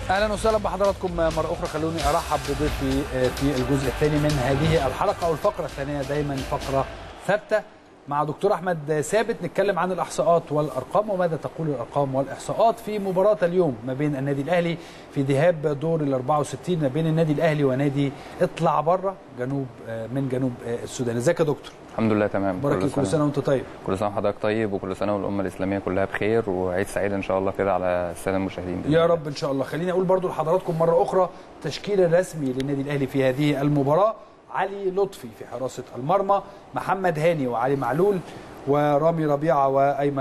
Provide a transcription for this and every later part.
اهلا وسهلا بحضراتكم مره اخرى خلوني ارحب بضيفي في الجزء الثاني من هذه الحلقه او الفقره الثانيه دايما فقره ثابته مع دكتور احمد ثابت نتكلم عن الاحصاءات والارقام وماذا تقول الارقام والاحصاءات في مباراه اليوم ما بين النادي الاهلي في ذهاب دور ال 64 ما بين النادي الاهلي ونادي اطلع بره جنوب من جنوب السودان ازيك يا دكتور الحمد لله تمام بارك كل سنه وانت طيب كل سنه وحضرتك طيب وكل سنه والامه الاسلاميه كلها بخير وعيد سعيد ان شاء الله كده على الساده المشاهدين يا رب ان شاء الله خليني اقول برضو لحضراتكم مره اخرى التشكيل الرسمي للنادي الاهلي في هذه المباراه علي لطفي في حراسه المرمى محمد هاني وعلي معلول ورامي ربيعه وايمن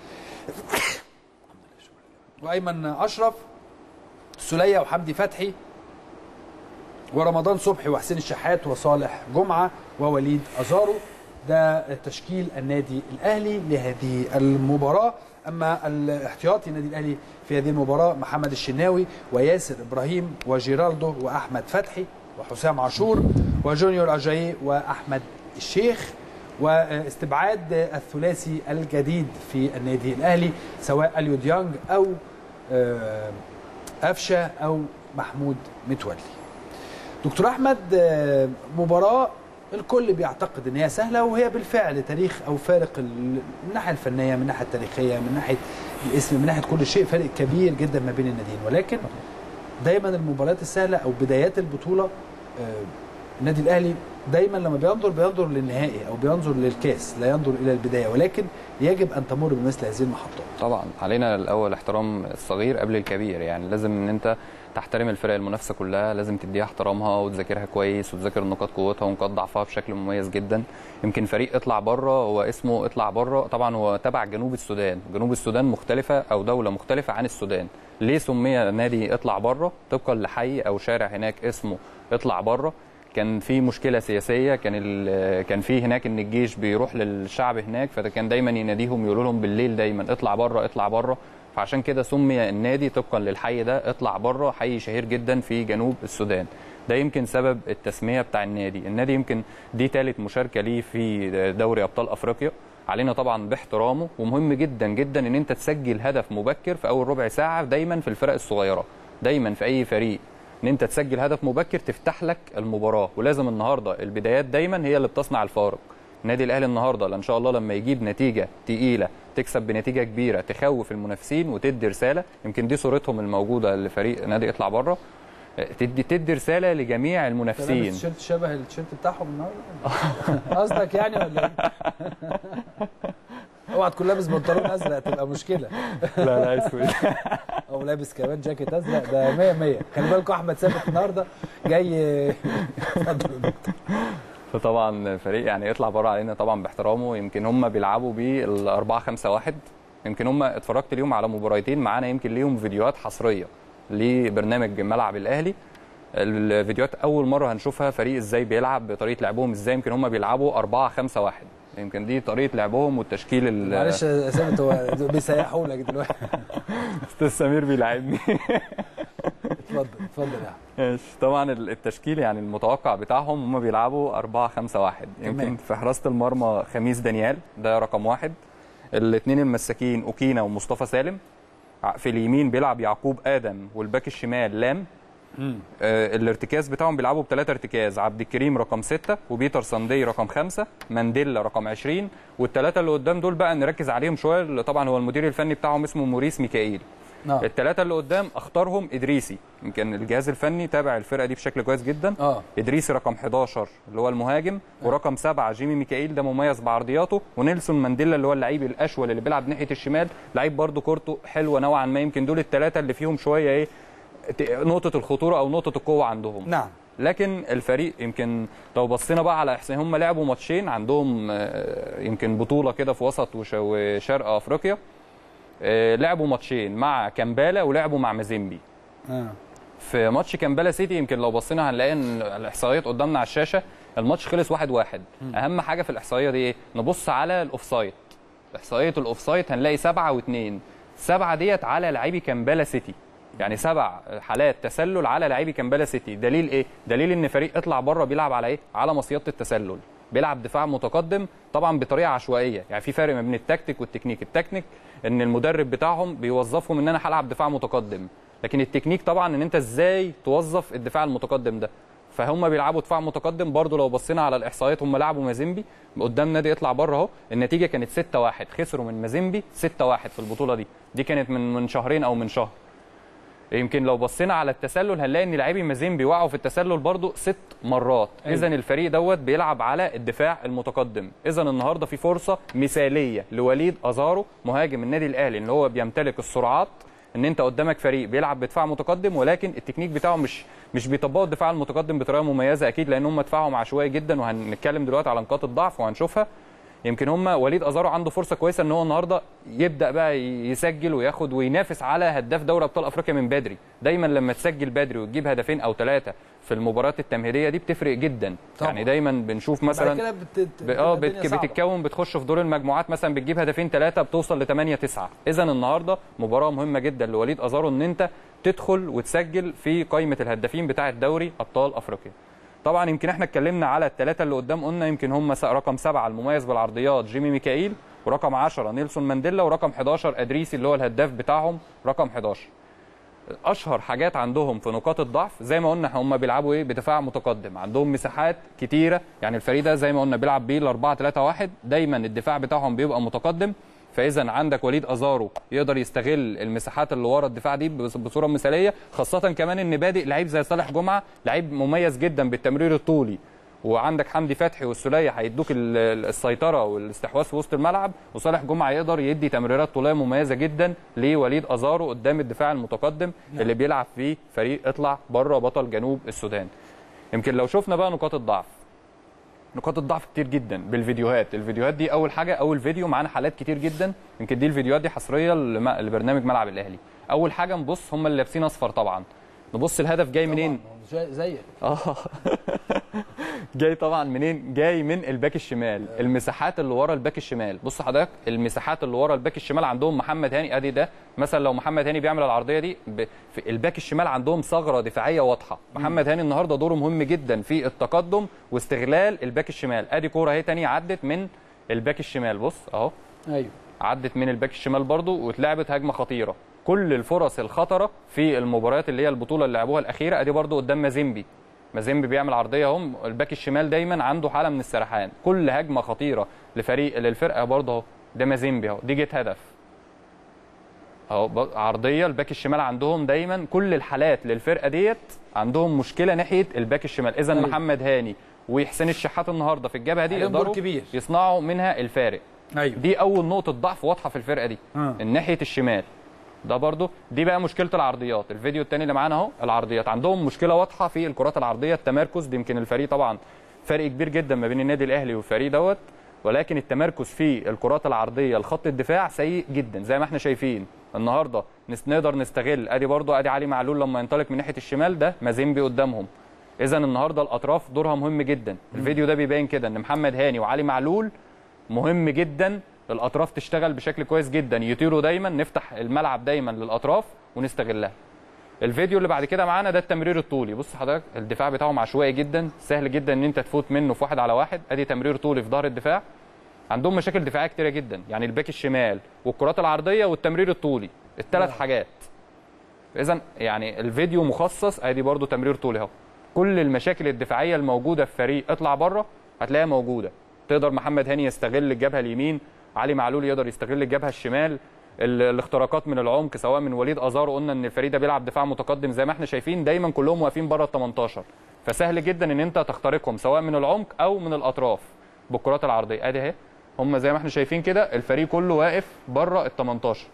وايمن اشرف سلية وحمدي فتحي ورمضان صبحي وحسين الشحات وصالح جمعه ووليد ازارو ده تشكيل النادي الاهلي لهذه المباراه اما الاحتياطي النادي الاهلي في هذه المباراه محمد الشناوي وياسر ابراهيم وجيرالدو واحمد فتحي وحسام عاشور وجونيور اجاي واحمد الشيخ واستبعاد الثلاثي الجديد في النادي الاهلي سواء اليو ديانج او قفشه او محمود متولي دكتور احمد مباراه الكل بيعتقد ان هي سهله وهي بالفعل تاريخ او فارق من الناحيه الفنيه من الناحيه التاريخيه من ناحيه الاسم من ناحيه كل شيء فارق كبير جدا ما بين الناديين ولكن دايما المباريات السهله او بدايات البطوله النادي الاهلي دايما لما بينظر بينظر للنهائي او بينظر للكاس لا ينظر الى البدايه ولكن يجب ان تمر بمثل هذه المحطات طبعا علينا الاول احترام الصغير قبل الكبير يعني لازم ان انت تحترم الفرق المنافسه كلها لازم تديها احترامها وتذاكرها كويس وتذاكر نقاط قوتها ونقاط ضعفها بشكل مميز جدا يمكن فريق اطلع بره هو اسمه اطلع بره طبعا هو تبع جنوب السودان جنوب السودان مختلفه او دوله مختلفه عن السودان ليه سمي نادي اطلع بره طبقا لحي او شارع هناك اسمه اطلع بره كان في مشكله سياسيه كان كان في هناك ان الجيش بيروح للشعب هناك فكان دايما يناديهم يقولوا لهم بالليل دايما اطلع بره اطلع بره فعشان كده سمي النادي طبقا للحي ده اطلع بره حي شهير جدا في جنوب السودان ده يمكن سبب التسميه بتاع النادي النادي يمكن دي ثالث مشاركه ليه في دوري ابطال افريقيا علينا طبعا باحترامه ومهم جدا جدا ان انت تسجل هدف مبكر في اول ربع ساعه دايما في الفرق الصغيره دايما في اي فريق ان انت تسجل هدف مبكر تفتح لك المباراه ولازم النهارده البدايات دايما هي اللي بتصنع الفارق النادي الاهلي النهارده ان شاء الله لما يجيب نتيجه تقيله تكسب بنتيجه كبيره تخوف المنافسين وتدي رساله يمكن دي صورتهم الموجوده لفريق نادي اطلع بره تدي تدي رساله لجميع المنافسين التيشيرت شبه التيشيرت بتاعهم النهارده قصدك يعني ولا ايه؟ اوعى تكون لابس بنطلون ازرق تبقى مشكله لا لا اسود او لابس كمان جاكيت ازرق ده 100 100 خلي بالكم احمد ثابت النهارده جاي اتفضل يا دكتور فطبعا فريق يعني يطلع بره علينا طبعا باحترامه يمكن هم بيلعبوا بال 4 5 1 يمكن هم اتفرجت اليوم على مباراتين معانا يمكن ليهم فيديوهات حصريه لبرنامج ملعب الاهلي الفيديوهات اول مره هنشوفها فريق ازاي بيلعب بطريقه لعبهم ازاي يمكن هم بيلعبوا 4 5 1 يمكن دي طريقه لعبهم والتشكيل معلش يا ثابت هو بيسيحوا لك دلوقتي استاذ سمير بيلعبني اتفضل اتفضل يا ماشي طبعا التشكيل يعني المتوقع بتاعهم هم بيلعبوا 4 5 1 يمكن في حراسه المرمى خميس دانيال ده رقم واحد الاثنين المساكين اوكينا ومصطفى سالم في اليمين بيلعب يعقوب ادم والباك الشمال لام آه الارتكاز بتاعهم بيلعبوا بثلاثه ارتكاز عبد الكريم رقم ستة وبيتر ساندي رقم خمسة مانديلا رقم 20 والثلاثه اللي قدام دول بقى نركز عليهم شويه طبعا هو المدير الفني بتاعهم اسمه موريس ميكائيل نعم. الثلاثه اللي قدام اختارهم ادريسي يمكن الجهاز الفني تابع الفرقه دي بشكل كويس جدا اه ادريسي رقم 11 اللي هو المهاجم آه. ورقم سبعة جيمي ميكائيل ده مميز بعرضياته ونيلسون مانديلا اللي هو اللعيب الاشول اللي بيلعب ناحيه الشمال لعيب برده كورته حلوه نوعا ما يمكن دول الثلاثه اللي فيهم شويه ايه نقطه الخطوره او نقطه القوه عندهم نعم لكن الفريق يمكن لو بصينا بقى على احسان هم لعبوا ماتشين عندهم يمكن بطوله كده في وسط وشرق افريقيا لعبوا ماتشين مع كامبالا ولعبوا مع مازيمبي آه. في ماتش كامبالا سيتي يمكن لو بصينا هنلاقي ان الاحصائيات قدامنا على الشاشه الماتش خلص واحد واحد م. اهم حاجه في الاحصائيه دي ايه نبص على الاوفسايد احصائيه الاوفسايد هنلاقي سبعة واثنين سبعة ديت على لاعبي كامبالا سيتي يعني سبع حالات تسلل على لاعبي كامبالا سيتي دليل ايه دليل ان فريق اطلع بره بيلعب على ايه على مصيده التسلل بيلعب دفاع متقدم طبعا بطريقه عشوائيه يعني في فرق ما بين التكتيك والتكنيك التكنيك ان المدرب بتاعهم بيوظفهم ان انا هلعب دفاع متقدم لكن التكنيك طبعا ان انت ازاي توظف الدفاع المتقدم ده فهم بيلعبوا دفاع متقدم برضو لو بصينا على الاحصائيات هم لعبوا مازيمبي قدام نادي يطلع بره اهو النتيجه كانت 6-1 خسروا من مازيمبي 6-1 في البطوله دي دي كانت من من شهرين او من شهر يمكن لو بصينا على التسلل هنلاقي ان لاعبي مازيمبي وقعوا في التسلل برضو ست مرات أيوة. اذا الفريق دوت بيلعب على الدفاع المتقدم اذا النهارده في فرصه مثاليه لوليد ازارو مهاجم النادي الاهلي اللي هو بيمتلك السرعات ان انت قدامك فريق بيلعب بدفاع متقدم ولكن التكنيك بتاعه مش مش بيطبقوا الدفاع المتقدم بطريقه مميزه اكيد لان هم دفاعهم عشوائي جدا وهنتكلم دلوقتي على نقاط الضعف وهنشوفها يمكن هم وليد ازارو عنده فرصه كويسه ان هو النهارده يبدا بقى يسجل وياخد وينافس على هداف دوري ابطال افريقيا من بدري دايما لما تسجل بدري وتجيب هدفين او ثلاثه في المباريات التمهيديه دي بتفرق جدا طبعا. يعني دايما بنشوف بعد مثلا كده بت... ب- اه بت- بتتكون بتخش في دور المجموعات مثلا بتجيب هدفين ثلاثه بتوصل ل 8 9 اذا النهارده مباراه مهمه جدا لوليد ازارو ان انت تدخل وتسجل في قائمه الهدافين بتاعه دوري ابطال افريقيا طبعا يمكن احنا اتكلمنا على الثلاثه اللي قدام قلنا يمكن هم س- رقم سبعه المميز بالعرضيات جيمي ميكائيل ورقم 10 نيلسون مانديلا ورقم 11 ادريسي اللي هو الهداف بتاعهم رقم 11 اشهر حاجات عندهم في نقاط الضعف زي ما قلنا هم بيلعبوا ايه بدفاع متقدم عندهم مساحات كتيره يعني الفريق ده زي ما قلنا بيلعب بيه ال 4 3 1 دايما الدفاع بتاعهم بيبقى متقدم فاذا عندك وليد ازارو يقدر يستغل المساحات اللي ورا الدفاع دي بص- بصوره مثاليه خاصه كمان ان بادئ لعيب زي صالح جمعه لعيب مميز جدا بالتمرير الطولي وعندك حمدي فتحي والسوليه هيدوك ال- ال- السيطره والاستحواذ في وسط الملعب وصالح جمعه يقدر يدي تمريرات طوليه مميزه جدا لوليد ازارو قدام الدفاع المتقدم اللي بيلعب فيه فريق اطلع بره بطل جنوب السودان يمكن لو شفنا بقى نقاط الضعف نقاط الضعف كتير جدا بالفيديوهات الفيديوهات دي اول حاجه اول فيديو معانا حالات كتير جدا يمكن دي الفيديوهات دي حصريه لم- لبرنامج ملعب الاهلي اول حاجه نبص هم اللي لابسين اصفر طبعا نبص الهدف جاي منين زيك اه جاي طبعا منين جاي من الباك الشمال المساحات اللي ورا الباك الشمال بص حضرتك المساحات اللي ورا الباك الشمال عندهم محمد هاني ادي ده مثلا لو محمد هاني بيعمل العرضيه دي ب... في الباك الشمال عندهم ثغره دفاعيه واضحه محمد هاني النهارده دوره مهم جدا في التقدم واستغلال الباك الشمال ادي كوره اهي تانية عدت من الباك الشمال بص اهو ايوه عدت من الباك الشمال برضو واتلعبت هجمه خطيره كل الفرص الخطره في المباريات اللي هي البطوله اللي لعبوها الاخيره ادي برضو قدام مازيمبي مازيمبي بيعمل عرضيه اهو الباك الشمال دايما عنده حاله من السرحان كل هجمه خطيره لفريق للفرقه برضه اهو ده مازيمبي اهو دي جت هدف اهو ب- عرضيه الباك الشمال عندهم دايما كل الحالات للفرقه ديت عندهم مشكله ناحيه الباك الشمال اذا أيوة. محمد هاني وحسين الشحات النهارده في الجبهه دي عليهم دور يقدروا كبير. يصنعوا منها الفارق ايوه دي اول نقطه ضعف واضحه في الفرقه دي آه. الناحيه الشمال ده برضو دي بقى مشكله العرضيات الفيديو الثاني اللي معانا اهو العرضيات عندهم مشكله واضحه في الكرات العرضيه التمركز دي يمكن الفريق طبعا فرق كبير جدا ما بين النادي الاهلي والفريق دوت ولكن التمركز في الكرات العرضيه لخط الدفاع سيء جدا زي ما احنا شايفين النهارده نس- نقدر نستغل ادي برضو ادي علي معلول لما ينطلق من ناحيه الشمال ده مازيمبي قدامهم اذا النهارده الاطراف دورها مهم جدا الفيديو ده بيبين كده ان محمد هاني وعلي معلول مهم جدا الاطراف تشتغل بشكل كويس جدا يطيروا دايما نفتح الملعب دايما للاطراف ونستغلها الفيديو اللي بعد كده معانا ده التمرير الطولي بص حضرتك الدفاع بتاعهم عشوائي جدا سهل جدا ان انت تفوت منه في واحد على واحد ادي تمرير طولي في ظهر الدفاع عندهم مشاكل دفاعيه كتيره جدا يعني الباك الشمال والكرات العرضيه والتمرير الطولي الثلاث حاجات اذا يعني الفيديو مخصص ادي برضو تمرير طولي اهو كل المشاكل الدفاعيه الموجوده في فريق اطلع بره هتلاقيها موجوده تقدر محمد هاني يستغل الجبهه اليمين علي معلول يقدر يستغل الجبهه الشمال ال- الاختراقات من العمق سواء من وليد ازارو قلنا ان الفريق ده بيلعب دفاع متقدم زي ما احنا شايفين دايما كلهم واقفين بره ال 18 فسهل جدا ان انت تخترقهم سواء من العمق او من الاطراف بالكرات العرضيه ادي اهي هم زي ما احنا شايفين كده الفريق كله واقف بره ال 18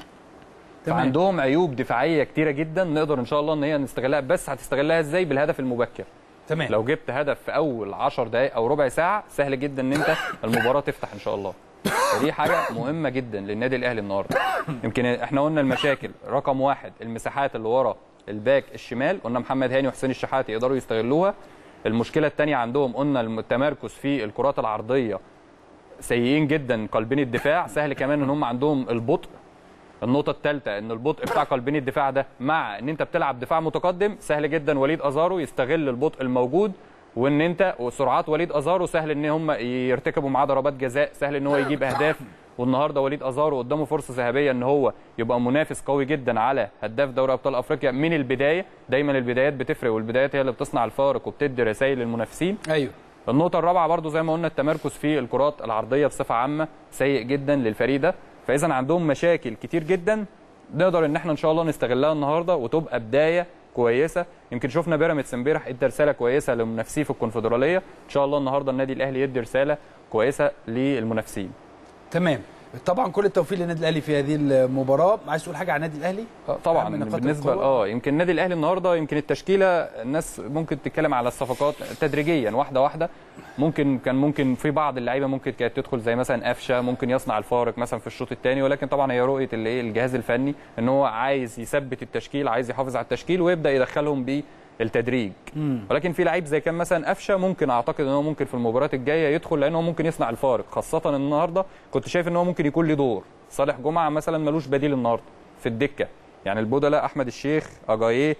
تمام عندهم عيوب دفاعيه كتيره جدا نقدر ان شاء الله ان هي نستغلها بس هتستغلها ازاي بالهدف المبكر تمام لو جبت هدف في اول 10 دقائق او ربع ساعه سهل جدا ان انت المباراه تفتح ان شاء الله فدي حاجه مهمه جدا للنادي الاهلي النهارده يمكن احنا قلنا المشاكل رقم واحد المساحات اللي ورا الباك الشمال قلنا محمد هاني وحسين الشحاتي يقدروا يستغلوها المشكله الثانيه عندهم قلنا التمركز في الكرات العرضيه سيئين جدا قلبين الدفاع سهل كمان ان هم عندهم البطء النقطة الثالثة ان البطء بتاع قلبين الدفاع ده مع ان انت بتلعب دفاع متقدم سهل جدا وليد ازارو يستغل البطء الموجود وان انت وسرعات وليد ازارو سهل ان هم يرتكبوا معاه ضربات جزاء سهل ان هو يجيب اهداف والنهارده وليد ازارو قدامه فرصه ذهبيه ان هو يبقى منافس قوي جدا على هداف دوري ابطال افريقيا من البدايه دايما البدايات بتفرق والبدايات هي اللي بتصنع الفارق وبتدي رسائل للمنافسين ايوه النقطة الرابعة برضو زي ما قلنا التمركز في الكرات العرضية بصفة عامة سيء جدا للفريق ده فإذا عندهم مشاكل كتير جدا نقدر إن احنا إن شاء الله نستغلها النهاردة وتبقى بداية كويسة يمكن شفنا بيراميدز امبارح ادى رسالة كويسة لمنافسيه في الكونفدرالية إن شاء الله النهاردة النادي الأهلي يدي رسالة كويسة للمنافسين تمام طبعا كل التوفيق للنادي الاهلي في هذه المباراه عايز تقول حاجه عن النادي الاهلي آه، طبعا أهم نقاط بالنسبه القوة. اه يمكن النادي الاهلي النهارده يمكن التشكيله الناس ممكن تتكلم على الصفقات تدريجيا واحده واحده ممكن كان ممكن في بعض اللعيبه ممكن كانت تدخل زي مثلا قفشه ممكن يصنع الفارق مثلا في الشوط الثاني ولكن طبعا هي رؤيه اللي إيه الجهاز الفني ان هو عايز يثبت التشكيل عايز يحافظ على التشكيل ويبدا يدخلهم بالتدريج ولكن في لعيب زي كان مثلا قفشه ممكن اعتقد ان هو ممكن في المباريات الجايه يدخل لان هو ممكن يصنع الفارق خاصه النهارده كنت شايف ان هو ممكن يكون له دور صالح جمعه مثلا ملوش بديل النهارده في الدكه يعني البودلة احمد الشيخ اجاييه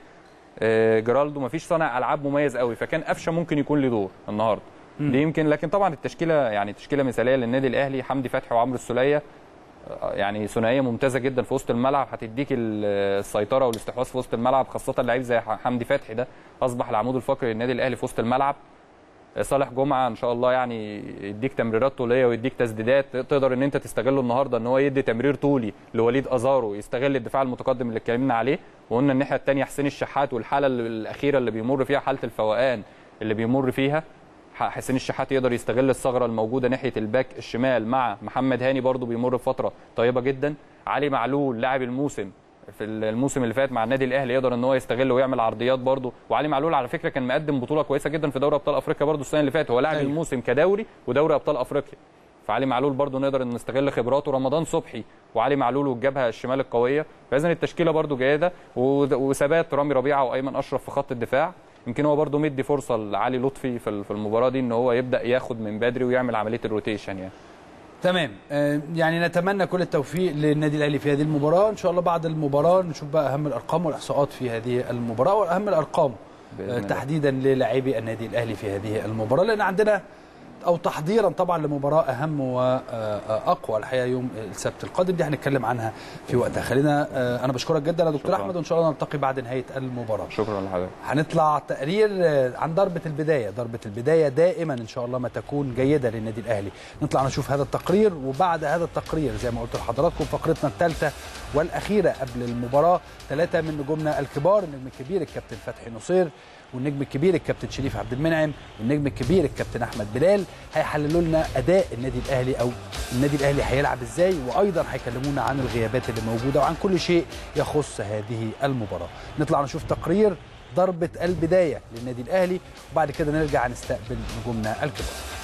آه، جرالدو مفيش صانع العاب مميز قوي فكان قفشه ممكن يكون له دور النهارده دي يمكن لكن طبعا التشكيله يعني تشكيله مثاليه للنادي الاهلي حمدي فتحي وعمرو السوليه آه، يعني ثنائيه ممتازه جدا في وسط الملعب هتديك ال- السيطره والاستحواذ في وسط الملعب خاصه لعيب زي حمدي فتحي ده اصبح العمود الفقري للنادي الاهلي في وسط الملعب صالح جمعه ان شاء الله يعني يديك تمريرات طوليه ويديك تسديدات تقدر ان انت تستغله النهارده ان هو يدي تمرير طولي لوليد ازارو يستغل الدفاع المتقدم اللي اتكلمنا عليه وقلنا الناحيه الثانيه حسين الشحات والحاله اللي- الاخيره اللي بيمر فيها حاله الفوقان اللي بيمر فيها ح- حسين الشحات يقدر يستغل الثغره الموجوده ناحيه الباك الشمال مع محمد هاني برضو بيمر بفتره طيبه جدا علي معلول لاعب الموسم في الموسم اللي فات مع النادي الاهلي يقدر ان هو يستغل ويعمل عرضيات برضه وعلي معلول على فكره كان مقدم بطوله كويسه جدا في دوري ابطال افريقيا برضه السنه اللي فاتت هو لاعب أيوة. الموسم كدوري ودوري ابطال افريقيا فعلي معلول برضه نقدر ان نستغل خبراته رمضان صبحي وعلي معلول والجبهه الشمال القويه فاذا التشكيله برضه جيده وده- وثبات رامي ربيعه وايمن اشرف في خط الدفاع يمكن هو برضه مدي فرصه لعلي لطفي في ال- في المباراه دي ان هو يبدا ياخد من بدري ويعمل عمليه الروتيشن يعني تمام آه، يعني نتمنى كل التوفيق للنادي الاهلي في هذه المباراه ان شاء الله بعد المباراه نشوف بقى اهم الارقام والاحصاءات في هذه المباراه واهم الارقام بإذن آه، الله. تحديدا للاعبي النادي الاهلي في هذه المباراه لان عندنا او تحضيرا طبعا لمباراه اهم واقوى الحقيقه يوم السبت القادم دي هنتكلم عنها في وقتها خلينا آه، انا بشكرك جدا يا دكتور شكراً. احمد وان شاء الله نلتقي بعد نهايه المباراه شكرا لحضرتك هنطلع تقرير آه، عن ضربة البداية ضربة البداية دائما إن شاء الله ما تكون جيدة للنادي الأهلي نطلع نشوف هذا التقرير وبعد هذا التقرير زي ما قلت لحضراتكم فقرتنا الثالثة والأخيرة قبل المباراة ثلاثة من نجومنا الكبار النجم الكبير الكابتن فتحي نصير والنجم الكبير الكابتن شريف عبد المنعم والنجم الكبير الكابتن احمد بلال هيحللوا لنا اداء النادي الاهلي او النادي الاهلي هيلعب ازاي وايضا هيكلمونا عن الغيابات اللي موجوده وعن كل شيء يخص هذه المباراه نطلع نشوف تقرير ضربه البدايه للنادي الاهلي وبعد كده نرجع نستقبل نجومنا الكبار